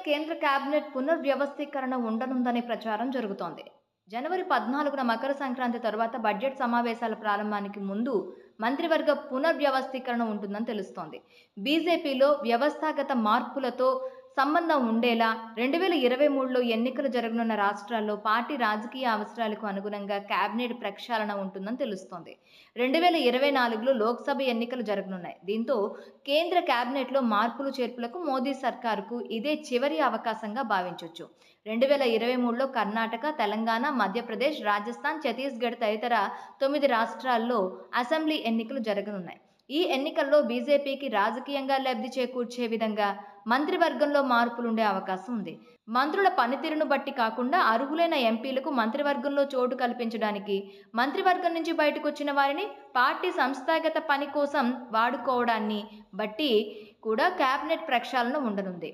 కేంద్ర కేబినెట్ పునర్వ్యవస్థీకరణ ఉండనుందనే ప్రచారం జరుగుతోంది జనవరి పద్నాలుగున మకర సంక్రాంతి తరువాత బడ్జెట్ సమావేశాల ప్రారంభానికి ముందు మంత్రివర్గ పునర్వ్యవస్థీకరణ ఉంటుందని తెలుస్తోంది బీజేపీలో వ్యవస్థాగత మార్పులతో సంబంధం ఉండేలా రెండు వేల ఇరవై మూడులో ఎన్నికలు జరగనున్న రాష్ట్రాల్లో పార్టీ రాజకీయ అవసరాలకు అనుగుణంగా కేబినెట్ ప్రక్షాళన ఉంటుందని తెలుస్తోంది రెండు వేల ఇరవై నాలుగులో లోక్సభ ఎన్నికలు జరగనున్నాయి దీంతో కేంద్ర కేబినెట్లో మార్పులు చేర్పులకు మోదీ సర్కారుకు ఇదే చివరి అవకాశంగా భావించవచ్చు రెండు వేల ఇరవై మూడులో కర్ణాటక తెలంగాణ మధ్యప్రదేశ్ రాజస్థాన్ ఛత్తీస్గఢ్ తదితర తొమ్మిది రాష్ట్రాల్లో అసెంబ్లీ ఎన్నికలు జరగనున్నాయి ఈ ఎన్నికల్లో బీజేపీకి రాజకీయంగా లబ్ధి చేకూర్చే విధంగా మంత్రివర్గంలో మార్పులుండే అవకాశం ఉంది మంత్రుల పనితీరును బట్టి కాకుండా అర్హులైన ఎంపీలకు మంత్రివర్గంలో చోటు కల్పించడానికి మంత్రివర్గం నుంచి బయటకు వచ్చిన వారిని పార్టీ సంస్థాగత పని కోసం వాడుకోవడాన్ని బట్టి కూడా కేబినెట్ ప్రక్షాళన ఉండనుంది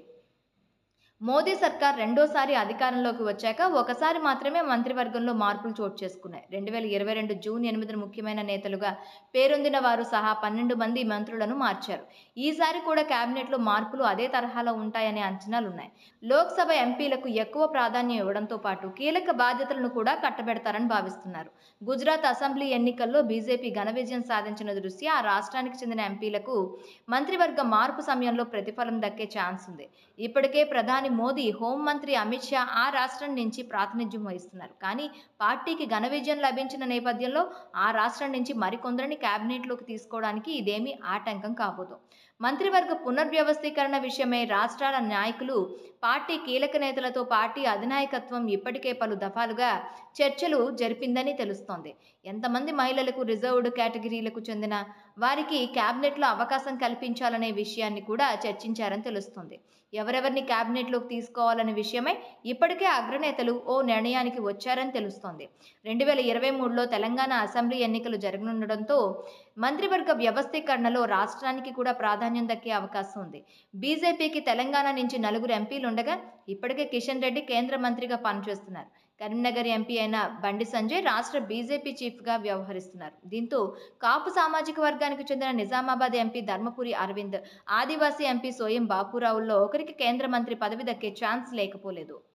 మోదీ సర్కార్ రెండోసారి అధికారంలోకి వచ్చాక ఒకసారి మాత్రమే మంత్రివర్గంలో మార్పులు చోటు చేసుకున్నాయి రెండు వేల ఇరవై రెండు జూన్ ఎనిమిదిన ముఖ్యమైన నేతలుగా పేరొందిన వారు సహా పన్నెండు మంది మంత్రులను మార్చారు ఈసారి కూడా కేబినెట్లో మార్పులు అదే తరహాలో ఉంటాయనే అంచనాలు ఉన్నాయి లోక్సభ ఎంపీలకు ఎక్కువ ప్రాధాన్యం ఇవ్వడంతో పాటు కీలక బాధ్యతలను కూడా కట్టబెడతారని భావిస్తున్నారు గుజరాత్ అసెంబ్లీ ఎన్నికల్లో బీజేపీ ఘన విజయం సాధించిన దృష్ట్యా ఆ రాష్ట్రానికి చెందిన ఎంపీలకు మంత్రివర్గ మార్పు సమయంలో ప్రతిఫలం దక్కే ఛాన్స్ ఉంది ఇప్పటికే ప్రధాని మోదీ హోంమంత్రి అమిత్ షా ఆ రాష్ట్రం నుంచి ప్రాతినిధ్యం వహిస్తున్నారు కానీ పార్టీకి ఘన విజయం లభించిన నేపథ్యంలో ఆ రాష్ట్రం నుంచి మరికొందరిని కేబినెట్లోకి తీసుకోవడానికి ఇదేమీ ఆటంకం కాబోదు మంత్రివర్గ పునర్వ్యవస్థీకరణ విషయమై రాష్ట్రాల నాయకులు పార్టీ కీలక నేతలతో పార్టీ అధినాయకత్వం ఇప్పటికే పలు దఫాలుగా చర్చలు జరిపిందని తెలుస్తోంది ఎంతమంది మహిళలకు రిజర్వ్డ్ కేటగిరీలకు చెందిన వారికి కేబినెట్లో అవకాశం కల్పించాలనే విషయాన్ని కూడా చర్చించారని తెలుస్తుంది ఎవరెవరిని కేబినెట్లోకి తీసుకోవాలనే విషయమై ఇప్పటికే అగ్రనేతలు ఓ నిర్ణయానికి వచ్చారని తెలుస్తోంది రెండు వేల ఇరవై మూడులో తెలంగాణ అసెంబ్లీ ఎన్నికలు జరగనుండడంతో మంత్రివర్గ వ్యవస్థీకరణలో రాష్ట్రానికి కూడా ప్రాధాన్యం దక్కే అవకాశం ఉంది బీజేపీకి తెలంగాణ నుంచి నలుగురు ఎంపీలు ఉండగా ఇప్పటికే కిషన్ రెడ్డి కేంద్ర మంత్రిగా పనిచేస్తున్నారు కరీంనగర్ ఎంపీ అయిన బండి సంజయ్ రాష్ట్ర బీజేపీ చీఫ్గా వ్యవహరిస్తున్నారు దీంతో కాపు సామాజిక వర్గానికి చెందిన నిజామాబాద్ ఎంపీ ధర్మపురి అరవింద్ ఆదివాసీ ఎంపీ సోయం బాపురావుల్లో ఒకరికి కేంద్ర మంత్రి పదవి దక్కే ఛాన్స్ లేకపోలేదు